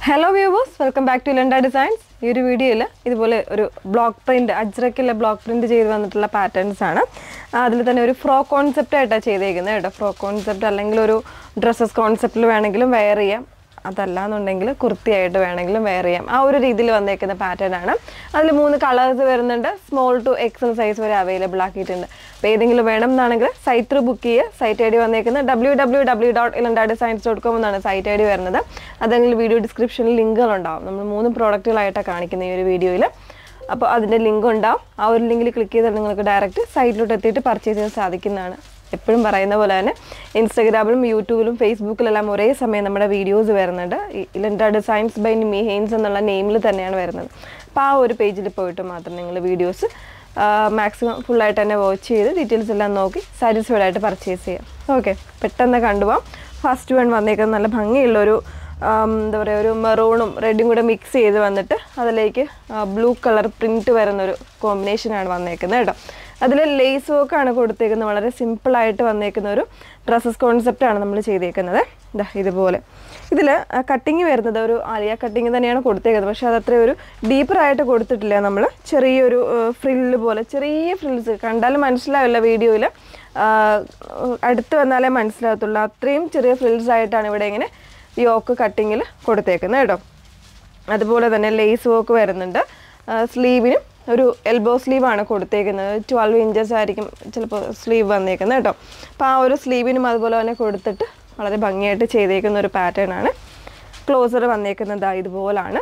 hello viewers welcome back to Elanda designs ഈ ഒരു വീഡിയോയിൽ ഇതുപോലെ ഒരു ബ്ലോക്ക് പ്രിന്റ് അജ്രക്കിലെ ബ്ലോക്ക് പ്രിന്റ് ചെയ്ത് വന്നിട്ടുള്ള പാറ്റേൺസ് ആണ് അതിൽ തന്നെ ഒരു ഫ്രോ കോൺസെപ്റ്റ് ആയിട്ടാണ് ചെയ്തേക്കുന്നത് കേട്ടോ ഫ്രോ കോൺസെപ്റ്റ് അല്ലെങ്കിൽ ഒരു ഡ്രസ്സസ് കോൺസെപ്റ്റിൽ വേണമെങ്കിലും വെയർ ചെയ്യാം അതല്ല എന്നുണ്ടെങ്കിൽ കുർത്തിയായിട്ട് വേണമെങ്കിലും വെയർ ചെയ്യാം ആ ഒരു രീതിയിൽ വന്നേക്കുന്ന പാറ്റേൺ ആണ് അതിൽ മൂന്ന് കളേഴ്സ് വരുന്നുണ്ട് സ്മോൾ ടു എക്സൽ സൈസ് വരെ അവൈലബിൾ ആക്കിയിട്ടുണ്ട് അപ്പോൾ ഏതെങ്കിലും വേണം എന്നാണെങ്കിൽ സൈറ്റ് ത്രൂ ബുക്ക് ചെയ്യുക സൈറ്റ് ഐ ഡി വന്നേക്കുന്നത് W W W dot Elanda designs dot com എന്നാണ് സൈറ്റ് ഐ ഡി വരുന്നത് അതെങ്കിൽ വീഡിയോ ഡിസ്ക്രിപ്ഷനിൽ ലിങ്കുകൾ ഉണ്ടാവും നമ്മൾ മൂന്ന് പ്രോഡക്റ്റുകളായിട്ടാണ് കാണിക്കുന്നത് ഈ ഒരു വീഡിയോയിൽ അപ്പോൾ അതിൻ്റെ ലിങ്ക് ഉണ്ടാവും ആ ഒരു ലിങ്കിൽ ക്ലിക്ക് ചെയ്താൽ നിങ്ങൾക്ക് ഡയറക്റ്റ് സൈറ്റിലോട്ട് എത്തിയിട്ട് പർച്ചേസ് ചെയ്യാൻ സാധിക്കുന്നതാണ് എപ്പോഴും പറയുന്ന പോലെ തന്നെ ഇൻസ്റ്റഗ്രാമിലും യൂട്യൂബിലും ഫേസ്ബുക്കിലെല്ലാം ഒരേ സമയം നമ്മുടെ വീഡിയോസ് വരുന്നുണ്ട് ഇലൻഡ ഡിസൈൻസ് ബൈ മി ഹെയിൻസ് എന്നുള്ള നെയിമിൽ തന്നെയാണ് വരുന്നത് അപ്പോൾ ആ ഒരു പേജിൽ പോയിട്ട് മാത്രം നിങ്ങൾ വീഡിയോസ് മാക്സിമം ഫുള്ളായിട്ട് തന്നെ വാച്ച് ചെയ്ത് ഡീറ്റെയിൽസ് എല്ലാം നോക്കി സാറ്റിസ്ഫൈഡ് ആയിട്ട് പർച്ചേസ് ചെയ്യാം ഓക്കെ പെട്ടെന്ന് കണ്ടുപോകാം ഫസ്റ്റ് വൺ വന്നേക്കുന്നത് നല്ല ഭംഗിയുള്ളൊരു ആം, എന്താ പറയുക ഒരു മെറൂണും റെഡും കൂടെ മിക്സ് ചെയ്ത് വന്നിട്ട് അതിലേക്ക് ബ്ലൂ കളർ പ്രിൻറ്റ് വരുന്നൊരു കോമ്പിനേഷനാണ് വന്നേക്കുന്നത് കേട്ടോ അതിൽ ലേസ് വർക്കാണ് കൊടുത്തേക്കുന്നത് വളരെ സിമ്പിളായിട്ട് വന്നേക്കുന്ന ഒരു ഡ്രസ്സസ് കോൺസെപ്റ്റാണ് നമ്മൾ ചെയ്തേക്കുന്നത് ഇതാ ഇതുപോലെ ഇതിൽ കട്ടിങ് വരുന്നത് ഒരു ആലിയ കട്ടിങ് തന്നെയാണ് കൊടുത്തേക്കുന്നത് പക്ഷേ അത് അത്രയും ഒരു ഡീപ്പറായിട്ട് കൊടുത്തിട്ടില്ല നമ്മൾ ചെറിയൊരു ഫ്രില്ല് പോലെ ചെറിയ ഫ്രിൽസ് കണ്ടാലും മനസ്സിലാവില്ല വീഡിയോയിൽ അടുത്ത് വന്നാലേ മനസ്സിലാകത്തുള്ളൂ അത്രയും ചെറിയ ഫ്രിൽസ് ആയിട്ടാണ് ഇവിടെ ഇങ്ങനെ യോക്ക് കട്ടിങ്ങിൽ കൊടുത്തേക്കുന്നത് കേട്ടോ അതുപോലെ തന്നെ ലേസ് വർക്ക് വരുന്നുണ്ട് സ്ലീവിനും ഒരു എൽബോ സ്ലീവാണ് കൊടുത്തേക്കുന്നത് ട്വൽവ് ഇഞ്ചസ് ആയിരിക്കും ചിലപ്പോൾ സ്ലീവ് വന്നേക്കുന്നത് കേട്ടോ അപ്പോൾ ആ ഒരു സ്ലീവിനും അതുപോലെ തന്നെ കൊടുത്തിട്ട് വളരെ ഭംഗിയായിട്ട് ചെയ്തേക്കുന്ന ഒരു പാറ്റേൺ ആണ് ക്ലോസർ വന്നേക്കുന്നത് ഇതുപോലാണ്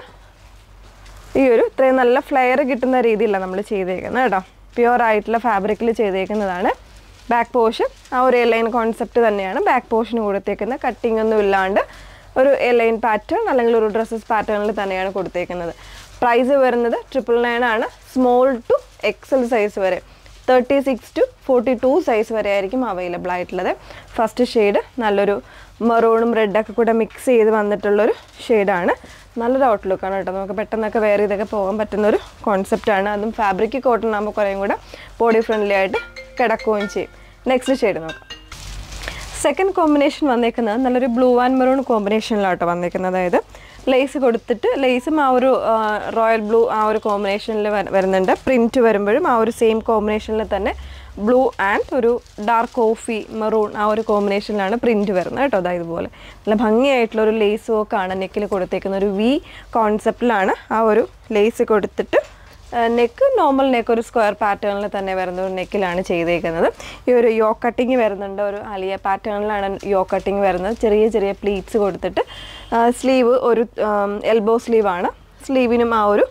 ഈ ഒരു ഇത്രയും നല്ല ഫ്ലെയർ കിട്ടുന്ന രീതിയിലാണ് നമ്മൾ ചെയ്തേക്കുന്നത് കേട്ടോ പ്യുവർ ആയിട്ടുള്ള ഫാബ്രിക്കിൽ ചെയ്തേക്കുന്നതാണ് ബാക്ക് പോർഷൻ ആ ഒരു എലൈൻ കോൺസെപ്റ്റ് തന്നെയാണ് ബാക്ക് പോർഷന് കൊടുത്തേക്കുന്നത് കട്ടിംഗ് ഒന്നും ഇല്ലാണ്ട് ഒരു എലൈൻ പാറ്റേൺ അല്ലെങ്കിൽ ഒരു ഡ്രസ്സസ് പാറ്റേണിൽ തന്നെയാണ് കൊടുത്തേക്കുന്നത് പ്രൈസ് വരുന്നത് ട്രിപ്പിൾ നയൻ ആണ് സ്മോൾ ടു എക്സൽ സൈസ് വരെ thirty six to forty two size വരെ ആയിരിക്കും അവൈലബിൾ ആയിട്ടുള്ളത് ഫസ്റ്റ് ഷെയ്ഡ് നല്ലൊരു മെറൂണും റെഡൊക്കെ കൂടെ മിക്സ് ചെയ്ത് വന്നിട്ടുള്ളൊരു ഷെയ്ഡാണ് നല്ലൊരു ഔട്ട്ലുക്കാണ് കേട്ടോ നമുക്ക് പെട്ടെന്നൊക്കെ വേറെ ഇതൊക്കെ പോകാൻ പറ്റുന്ന ഒരു കോൺസെപ്റ്റാണ് അതും ഫാബ്രിക് കോട്ടൺ ആകുമ്പോൾ കുറേയും കൂടെ ബോഡി ഫ്രണ്ട്ലി ആയിട്ട് കിടക്കുകയും ചെയ്യും നെക്സ്റ്റ് ഷെയ്ഡ് നോക്കാം സെക്കൻഡ് കോമ്പിനേഷൻ വന്നേക്കുന്നത് നല്ലൊരു ബ്ലൂ ആൻഡ് മെറൂൺ കോമ്പിനേഷനിലാട്ടോ വന്നേക്കുന്നത് അതായത് ലേസ് കൊടുത്തിട്ട് ലേസും ആ ഒരു റോയൽ ബ്ലൂ ആ ഒരു കോമ്പിനേഷനിൽ വരുന്നുണ്ട് പ്രിൻറ്റ് വരുമ്പോഴും ആ ഒരു സെയിം കോമ്പിനേഷനിൽ തന്നെ ബ്ലൂ ആൻഡ് ഒരു ഡാർക്ക് കോഫി മെറൂൺ ആ ഒരു കോമ്പിനേഷനിലാണ് പ്രിൻറ്റ് വരുന്നത് കേട്ടോ അതായത് ഇതുപോലെ നല്ല ഭംഗിയായിട്ടുള്ള ഒരു ലേസ് വർക്കാണ് നെക്കിൽ കൊടുത്തേക്കുന്ന ഒരു വി കോൺസെപ്റ്റിലാണ് ആ ഒരു ലേസ് കൊടുത്തിട്ട് നെക്ക് നോർമൽ നെക്ക് ഒരു സ്ക്വയർ പാറ്റേണിൽ തന്നെ വരുന്ന ഒരു നെക്കിലാണ് ചെയ്തേക്കുന്നത് ഈ ഒരു യോ കട്ടിങ് വരുന്നുണ്ട് ഒരു അലിയ പാറ്റേണിലാണ് യോ കട്ടിങ് വരുന്നത് ചെറിയ ചെറിയ പ്ലീറ്റ്സ് കൊടുത്തിട്ട് സ്ലീവ് ഒരു എൽബോ സ്ലീവാണ് സ്ലീവിനും ആ ഒരു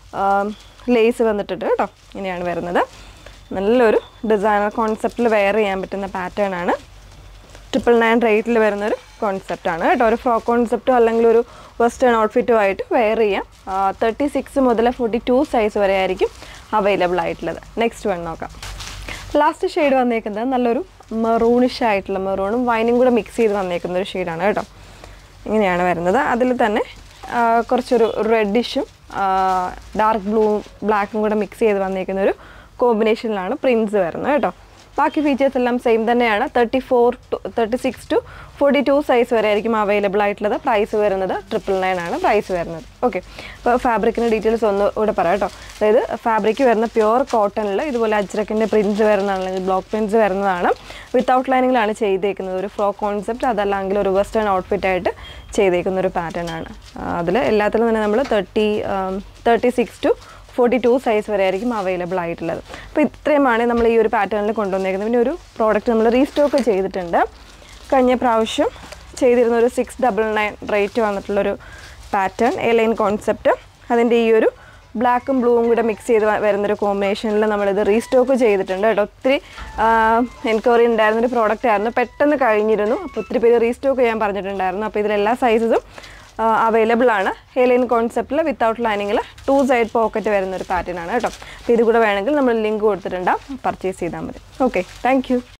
ലേസ് വന്നിട്ടുണ്ട് കേട്ടോ ഇങ്ങനെയാണ് വരുന്നത് നല്ലൊരു ഡിസൈനർ കോൺസെപ്റ്റിൽ വെയർ ചെയ്യാൻ പറ്റുന്ന പാറ്റേൺ ആണ് ട്രിപ്പിൾ നയൻ റേറ്റിൽ വരുന്നൊരു കോൺസെപ്റ്റാണ് കേട്ടോ ഒരു ഫ്രോക്ക് കോൺസെപ്റ്റോ അല്ലെങ്കിൽ ഒരു വെസ്റ്റേൺ ഔട്ട്ഫിറ്റോ ആയിട്ട് വെയർ ചെയ്യാം തേർട്ടി സിക്സ് മുതൽ ഫോർട്ടി ടു സൈസ് വരെ ആയിരിക്കും അവൈലബിൾ ആയിട്ടുള്ളത് നെക്സ്റ്റ് വൺ നോക്കാം ലാസ്റ്റ് ഷെയ്ഡ് വന്നേക്കുന്നത് നല്ലൊരു മെറൂണിഷ് ആയിട്ടുള്ള മെറൂണും വൈനും കൂടെ മിക്സ് ചെയ്ത് വന്നേക്കുന്ന ഒരു ഷെയ്ഡാണ് കേട്ടോ ഇങ്ങനെയാണ് വരുന്നത് അതിൽ തന്നെ ആ, കുറച്ചൊരു റെഡിഷും ഡാർക്ക് ബ്ലൂവും ബ്ലാക്കും കൂടെ മിക്സ് ചെയ്ത് വന്നേക്കുന്ന ഒരു കോമ്പിനേഷനിലാണ് പ്രിൻസ് വരുന്നത് കേട്ടോ ബാക്കി ഫീച്ചേഴ്സ് എല്ലാം സെയിം തന്നെയാണ് thirty four to thirty six to forty two size വരെ ആയിരിക്കും അവൈലബിൾ ആയിട്ടുള്ളത് പ്രൈസ് വരുന്നത് ട്രിപ്പിൾ നയൻ ആണ് പ്രൈസ് വരുന്നത് ഓക്കെ അപ്പോൾ ഫാബ്രിക്കിൻ്റെ ഡീറ്റെയിൽസ് ഒന്ന് ഇവിടെ പറയാം കേട്ടോ അതായത് ഫാബ്രിക് വരുന്ന പ്യുവർ കോട്ടണിൽ ഇതുപോലെ അജ്രക്കിൻ്റെ പ്രിൻസ് വരുന്നതാണ് അല്ലെങ്കിൽ ബ്ലോക്ക് പ്രിൻസ് വരുന്നതാണ് വിത്തൗട്ട് ലൈനിങ്ങിലാണ് ചെയ്തേക്കുന്നത് ഒരു ഫ്രോക്ക് കോൺസെപ്റ്റ് അതല്ലെങ്കിൽ ഒരു വെസ്റ്റേൺ ഔട്ട്ഫിറ്റ് ആയിട്ട് ചെയ്തേക്കുന്ന ഒരു പാറ്റേൺ ആണ് അതിൽ എല്ലാത്തിലും തന്നെ നമ്മൾ thirty thirty six to forty two size വരെ ആയിരിക്കും അവൈലബിൾ ആയിട്ടുള്ളത് അപ്പോൾ ഇത്രയുമാണ് നമ്മൾ ഈ ഒരു പാറ്റേണിൽ കൊണ്ടുവന്നേക്കുന്നത് പിന്നെ ഒരു പ്രോഡക്റ്റ് നമ്മൾ റീസ്റ്റോക്ക് ചെയ്തിട്ടുണ്ട് കഴിഞ്ഞ പ്രാവശ്യം ചെയ്തിരുന്ന ഒരു സിക്സ് ഡബിൾ നയൻ റേറ്റ് വന്നിട്ടുള്ളൊരു പാറ്റേൺ എ ലൈൻ കോൺസെപ്റ്റ് അതിൻ്റെ ഈ ഒരു ബ്ലാക്കും ബ്ലൂവും കൂടെ മിക്സ് ചെയ്ത് വ- വരുന്നൊരു കോമ്പിനേഷനിൽ നമ്മളിത് റീസ്റ്റോക്ക് ചെയ്തിട്ടുണ്ട് കേട്ടോ ഒത്തിരി എൻക്വയറി ഉണ്ടായിരുന്നൊരു പ്രോഡക്റ്റ് ആയിരുന്നു പെട്ടെന്ന് കഴിഞ്ഞിരുന്നു അപ്പോൾ ഒത്തിരി പേര് റീസ്റ്റോക്ക് ചെയ്യാൻ പറഞ്ഞിട്ടുണ്ടായിരുന്നു അപ്പോൾ ഇതിലെല്ലാ സൈസസും അവൈലബിൾ ആണ് ഹെലൈൻ കോൺസെപ്റ്റിൽ വിത്തൗട്ട് ലൈനിങ്ങിൽ ടു സൈഡ് പോക്കറ്റ് വരുന്ന ഒരു പാറ്റേൺ ആണ് കേട്ടോ അപ്പോൾ ഇത് കൂടെ വേണമെങ്കിൽ നമ്മൾ ലിങ്ക് കൊടുത്തിട്ടുണ്ടാവും പർച്ചേസ് ചെയ്താൽ മതി ഓക്കെ താങ്ക്